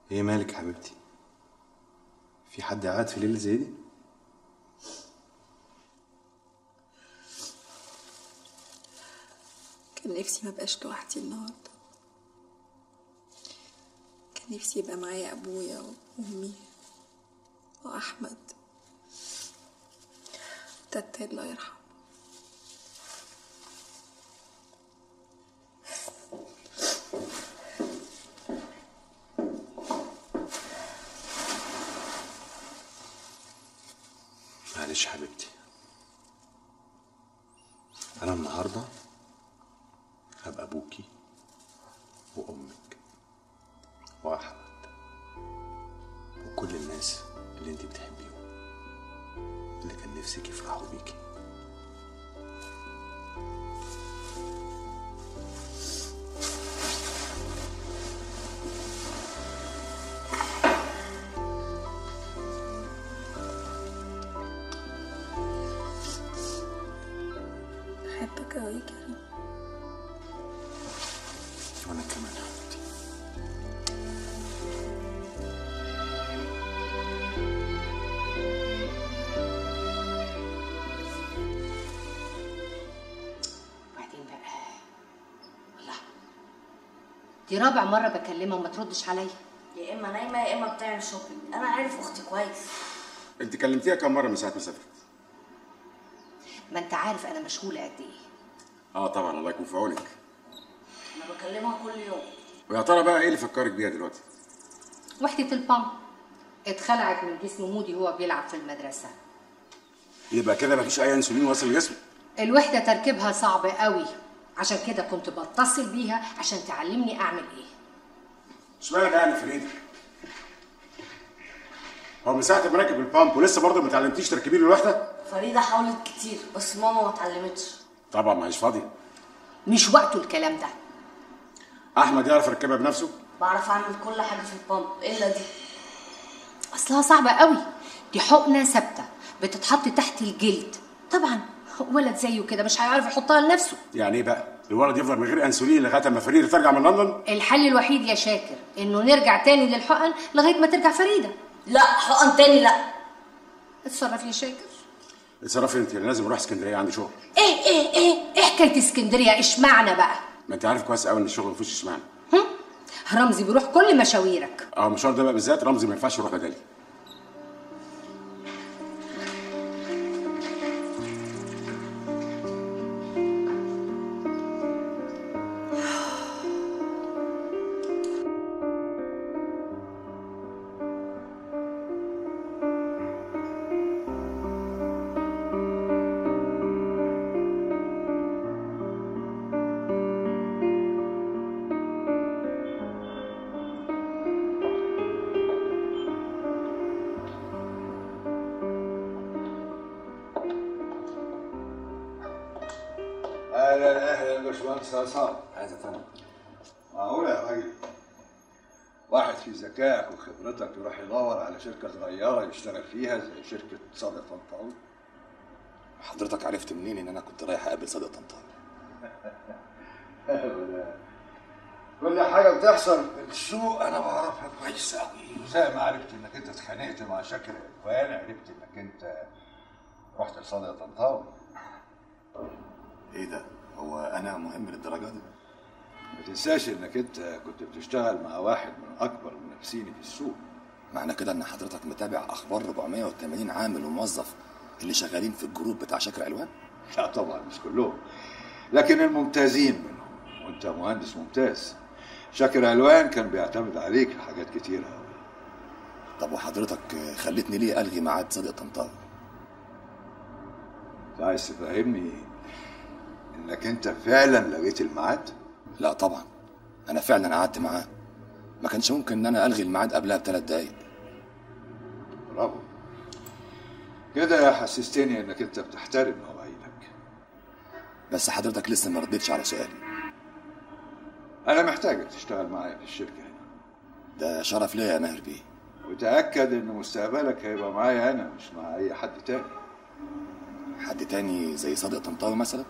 ايه مالك يا حبيبتي في حد قاعد في ليله زي دي كان نفسي ما بقاش لوحدي النهارده كان نفسي يبقى معايا ابويا وامي واحمد تتا الله يرحمه معلش يا حبيبتي انا النهارده هبقى ابوكي وامك واحمد وكل الناس اللي انت بتحبيهم اللي كان نفسك يفرحوا بيكي بحبك أوي يا كريم وانا كمان يا حبيبتي وبعدين بقى الله دي رابع مرة بكلمها وما تردش عليا يا اما نايمه يا اما بتعمل شوبينج انا عارف اختي كويس انت كلمتيها كم مره من ساعه ما سافرت ما انت عارف انا مشغولة قد ايه اه طبعا الله يكون في عونك انا بكلمها كل يوم ويا ترى بقى ايه اللي فكرك بيها دلوقتي وحدة البام اتخلعت من جسم مودي وهو بيلعب في المدرسة يبقى كده مفيش اي انسولين وصل لجسمه الوحدة تركيبها صعب قوي عشان كده كنت بتصل بيها عشان تعلمني اعمل ايه اشمعنى يعني فريده هو من ساعه ما راكب البامب ولسه برضه ما اتعلمتيش تركبي له الوحده فريده حاولت كتير بس ماما ما اتعلمتش طبعا ما هيش فاضيه مش وقته الكلام ده احمد يعرف يركبها بنفسه بعرف اعمل كل حاجه في البامب الا دي اصلها صعبة قوي دي حقنة ثابتة بتتحط تحت الجلد طبعا ولد زيه كده مش هيعرف يحطها لنفسه يعني ايه بقى الولد يفضل من غير انسولين لغايه ما فريده ترجع من لندن الحل الوحيد يا شاكر انه نرجع تاني للحقن لغايه ما ترجع فريده لا حقن تاني لا اتصرف يا شاكر اتصرفي انت انا لازم اروح اسكندريه عندي شغل ايه ايه ايه ايه حكايه اسكندريه اشمعنى بقى ما انت عارف كويس قوي ان الشغل ما فيهوش اشمعنى رمزي بيروح كل مشاويرك اه المشوار ده بقى بالذات رمزي ما ينفعش يروح بدالي اهلا اهلا يا باشمهندس عصام عايز افهم معقولة يا راجل واحد في ذكائك وخبرتك يروح يدور على شركة صغيرة يشتغل فيها زي شركة صادق طنطاوي حضرتك عرفت منين ان انا كنت رايح اقابل صادق طنطاوي أبدا. كل حاجة بتحصل في السوق أنا بعرفها كويس أوي زي ما عرفت إنك أنت اتخانقت مع شاكر إخوان عرفت إنك أنت رحت لصادق طنطاوي ايه ده هو انا مهم للدرجه دي ما تنساش إنك أنت كنت بتشتغل مع واحد من أكبر المنافسين في السوق معنى كده ان حضرتك متابع اخبار 480 عامل وموظف اللي شغالين في الجروب بتاع شاكر علوان لا طبعا مش كلهم لكن الممتازين منهم وانت مهندس ممتاز شاكر علوان كان بيعتمد عليك في حاجات كتيرة أوي طب وحضرتك خلتني ليه الغي ميعاد صادق طنطاوي انت عايز تفهمني انك انت فعلا لغيت الميعاد لا طبعا انا فعلا قعدت معاه ما كانش ممكن ان انا الغي الميعاد قبلها بثلاث دقايق برافو كده حسستني انك انت بتحترم مواعيدك بس حضرتك لسه ما ردتش على سؤالي انا محتاجك تشتغل معايا في الشركة هنا ده شرف ليا يا ماهر بيه وتأكد ان مستقبلك هيبقى معايا انا مش مع اي حد تاني حد تاني زي صادق طنطاوي مثلا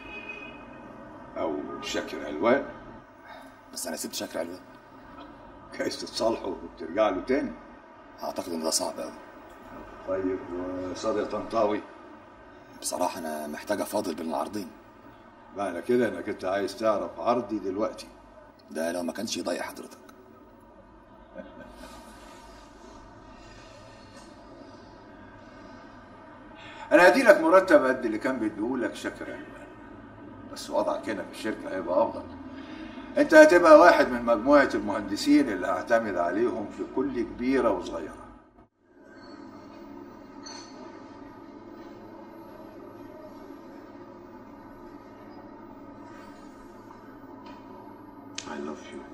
او شاكر علوان بس انا سبت شاكر علوان جايز تتصالحوا وترجع له تاني اعتقد ان ده صعب قوي طيب وصاد طنطاوي بصراحه انا محتاج افاضل بين العرضين معنى كده انك انت عايز تعرف عرضي دلوقتي ده لو ما كانش يضايق حضرتك انا هدي لك مرتب قد اللي كان بيديهولك شاكر علوان بس وضعك هنا في الشركه هيبقى افضل انت هتبقى واحد من مجموعه المهندسين اللي هعتمد عليهم في كل كبيره وصغيره I love you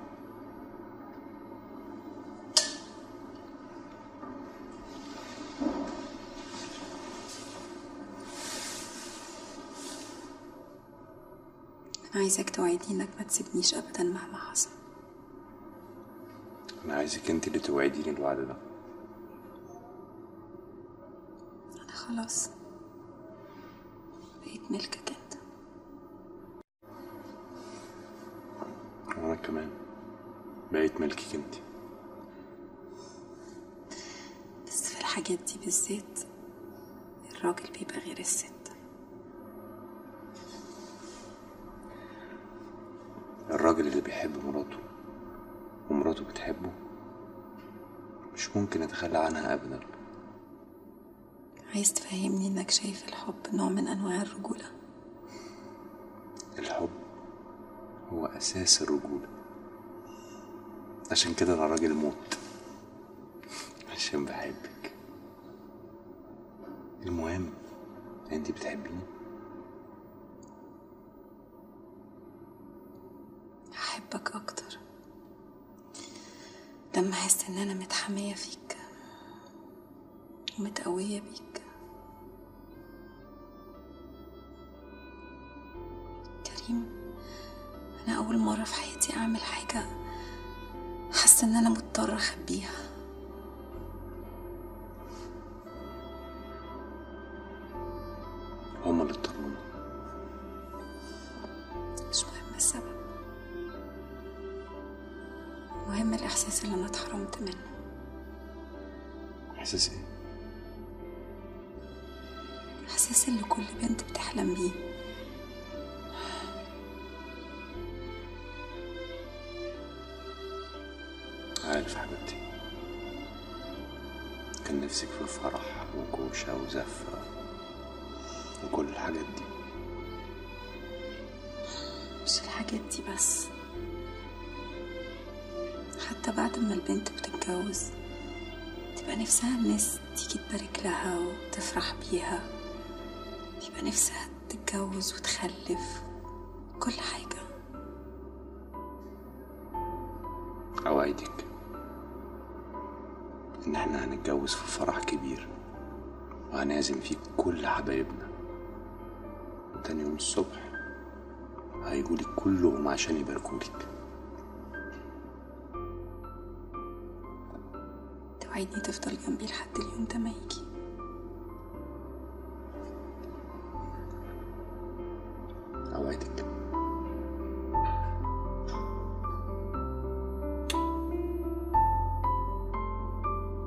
أنا عايزاك توعدني إنك ما تسيبنيش أبدا مهما حصل انا عايزك انت اللي توعديني الوعد ده أنا خلاص بقيت ملكك أنت وانا كمان بقيت ملكك انت بس في الحاجات دي بالذات الراجل بيبقى غير الست الراجل اللي بيحب مراته ومراته بتحبه مش ممكن يتخلى عنها ابدا عايز تفهمني إنك شايف الحب نوع من أنواع الرجولة الحب هو اساس الرجوله عشان كده انا راجل موت عشان بحبك المهم انت بتحبيني هحبك أكتر لما أحس إن أنا متحمية فيك ومتقوية بيك كريم أنا أول مرة في حياتي أعمل حاجة حاسة إن أنا مضطرة أخبيها هما اللي اضطرونا مش مهم السبب مهم الإحساس اللي أنا اتحرمت منه احساس ايه الإحساس اللي كل بنت بتحلم بيه عارف حبيبتي كان نفسك في فرح وكوشة وزفة وكل الحاجات دي مش الحاجات دي بس حتى بعد ما البنت بتتجوز تبقى نفسها الناس تيجي تبارك لها وتفرح بيها يبقى نفسها تتجوز وتخلف كل حاجة أوعدك إن إحنا هنتجوز في فرح كبير وهنعزم فيه كل حبايبنا وتاني يوم الصبح هيجولك كلهم عشان يباركولك توعدني تفضل جنبي لحد اليوم ده ما يجي